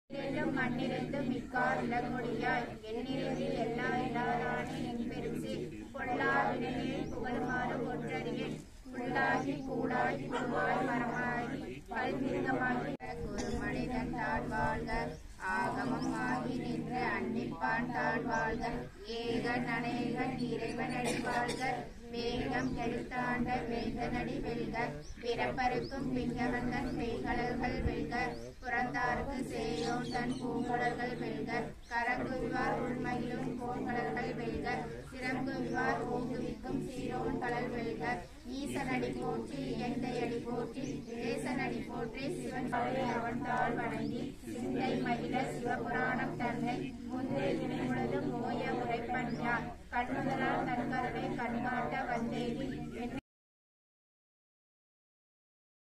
இரண்டும் மண்ணிருந்தும் மிக்கார் இளங்கொடியாய் எண்ணிருந்து எல்லா இல்லாதானே என் பெருசு பொல்லாவினையே புகழுமாறு ஒன்றறியேன் புல்லாகி கூடாய் புழுவாய் மரமாகி பல்மிருகமாகி ஒரு மனிதன் தாழ் வாழ்க ஆகமம் ஆகி நின்ற அன்னிப்பான் தாழ் வாழ்க ஏகன் அநேகன் இறைவன் அடி வாழ்க வேகம் கெடுத்தாண்ட வேந்தனடி வெல்க பிறப்பருக்கும் பிங்கவந்தன் பெய்கடல்கள் வெல்க புறந்தார்க்கு சேயோன் தன் பூங்கடல்கள் வெல்க கரங்குவிவார் உள்மகிழும் போர்கடல்கள் வெல்க சிறங்குவிவார் ஓங்குவிக்கும் சீரோன் கடல் வெல்க ஈசனடி போற்றி எந்தையடி போற்றி தேசனடி போற்றி சிவன் பழை அவன் தாழ் வணங்கி சிந்தை மகிழ சிவபுராணம் தன்னை முந்தை வினை முழுதும் ஓய உரைப்பன் யார் கண்ணுதலால் தன் கருணை கண்காட்ட வந்தேதி